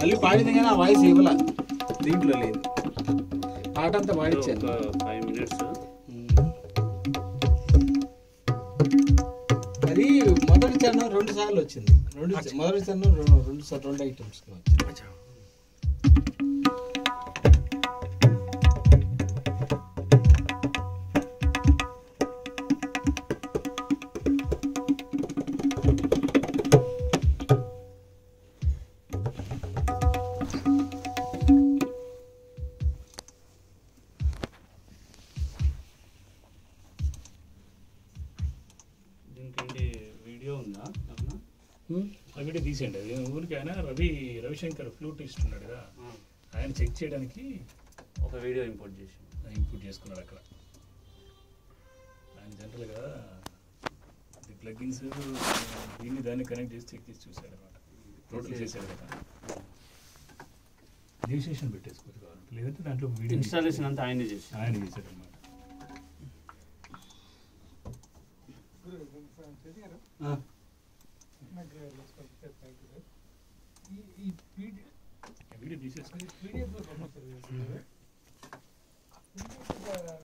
మళ్ళీ పాడింది కానీ ఆ వాయిస్ ఇవ్వాల దీంట్లో లేదు పాట అంతా పాడించాను ఒక ఫైవ్ మినిట్స్ అది మొదటి చరణం రెండు సార్లు వచ్చింది రెండు మొదటి చరణం రెండు రెండు సార్లు రెండు ఐటమ్స్ వచ్చింది దీనికి ఏంటి వీడియో ఉందా అవునా? హ్మ్? ఆ వీడియో తీసేయండి అది ఊరికి ఆయన రవి రవిశంకర్ ఫ్లూటిస్ట్ ఉన్నాడు కదా ఆయన చెక్ చేయడానికి ఒక వీడియో ఇంపోర్ట్ చేసి ఇన్పుట్ చేసుకున్నాడు అక్కడ ఆయన జనరల్గా ఇది ప్లగిన్స్ దీన్ని దాన్ని కనెక్ట్ చేసి చెక్ చేసి చూశాడు అనమాట టోటల్ చేశాడు కదా రిజిస్ట్రేషన్ పెట్టేసుకోవచ్చు కావాలి లేదంటే దాంట్లో వీడియో ఇన్స్టాలేషన్ అంతా ఆయనే చేసి ఆయన చేశాడు అనమాట ఆ. వీడియో తీసేసుకొని పీడిఎఫ్